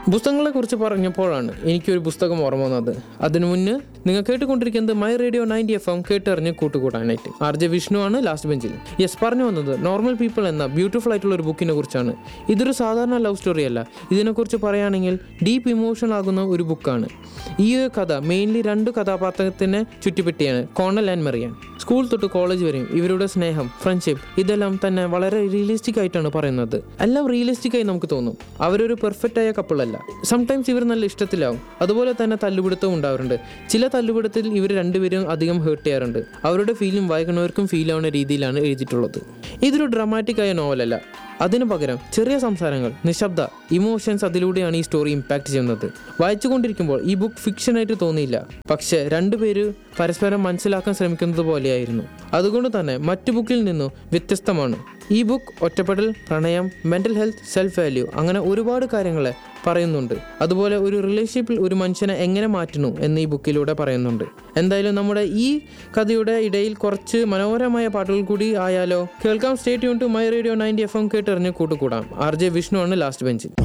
പുസ്തകങ്ങളെ കുറിച്ച് പറഞ്ഞപ്പോഴാണ് എനിക്കൊരു പുസ്തകം ഓർമ്മ വന്നത് അതിനു മുന്നേ നിങ്ങൾ കേട്ടുകൊണ്ടിരിക്കുന്നത് my radio ninety F M കേട്ടറിഞ്ഞ് കൂട്ടുകൂടാനായിട്ട് ആർ ജെ വിഷ്ണു ആണ് ലാസ്റ്റ് ബെഞ്ചിൽ യെസ് പറഞ്ഞു വന്നത് നോർമൽ പീപ്പിൾ എന്ന ബ്യൂട്ടിഫുൾ ആയിട്ടുള്ള ഒരു ബുക്കിനെ കുറിച്ചാണ് ഇതൊരു സാധാരണ ലവ് സ്റ്റോറി അല്ല ഇതിനെക്കുറിച്ച് പറയുകയാണെങ്കിൽ ഡീപ്പ് ഇമോഷണൽ ആകുന്ന ഒരു ബുക്കാണ് ഈ ഒരു കഥ മെയിൻലി രണ്ട് കഥാപാത്രത്തിനെ ചുറ്റിപ്പറ്റിയാണ് കോണൽ ആൻഡ് മെറിയാൻ സ്കൂൾ തൊട്ട് കോളേജ് വരെയും ഇവരുടെ സ്നേഹം ഫ്രണ്ട്ഷിപ്പ് ഇതെല്ലാം തന്നെ വളരെ റിയലിസ്റ്റിക് ആയിട്ടാണ് പറയുന്നത് എല്ലാം റിയലിസ്റ്റിക് ആയി നമുക്ക് തോന്നും അവരൊരു പെർഫെക്റ്റ് ആയ കപ്പിൾ അല്ല സംടൈംസ് ഇവർ നല്ല ഇഷ്ടത്തിലാവും അതുപോലെ തന്നെ തല്ലുപിടുത്തവും ഉണ്ടാവാറുണ്ട് ചില തല്ലുപിടുത്തത്തിൽ ഇവർ രണ്ടുപേരും അധികം ഹേർട്ട് ചെയ്യാറുണ്ട് അവരുടെ ഫീലും വായിക്കുന്നവർക്കും ഫീൽ ആവുന്ന രീതിയിലാണ് എഴുതിയിട്ടുള്ളത് ഇതൊരു ഡ്രാമാറ്റിക് ആയ നോവലല്ല അതിനു പകരം ചെറിയ സംസാരങ്ങൾ നിശബ്ദ ഇമോഷൻസ് അതിലൂടെയാണ് ഈ സ്റ്റോറി ഇമ്പാക്ട് ചെയ്യുന്നത് വായിച്ചുകൊണ്ടിരിക്കുമ്പോൾ ഈ ബുക്ക് ഫിക്ഷനായിട്ട് തോന്നിയില്ല പക്ഷേ രണ്ടുപേര് പരസ്പരം മനസ്സിലാക്കാൻ ശ്രമിക്കുന്നത് പോലെയായിരുന്നു അതുകൊണ്ട് തന്നെ മറ്റു ബുക്കിൽ നിന്നും വ്യത്യസ്തമാണ് ഈ ബുക്ക് ഒറ്റപ്പെടൽ പ്രണയം മെൻ്റൽ ഹെൽത്ത് സെൽഫ് വാല്യൂ അങ്ങനെ ഒരുപാട് കാര്യങ്ങളെ പറയുന്നുണ്ട് അതുപോലെ ഒരു റിലേഷൻഷിപ്പിൽ ഒരു മനുഷ്യനെ എങ്ങനെ മാറ്റുന്നു എന്ന് ഈ ബുക്കിലൂടെ പറയുന്നുണ്ട് എന്തായാലും നമ്മുടെ ഈ കഥയുടെ ഇടയിൽ കുറച്ച് മനോഹരമായ പാട്ടുകൾ കൂടി ആയാലോ കേൾക്കാം സ്റ്റേറ്റ് യൂൺ to my radio ninety F M കേട്ടെറിഞ്ഞ് കൂട്ടുകൂടാം ആർ ജെ വിഷ്ണു ആണ് ലാസ്റ്റ് ബെഞ്ചിൽ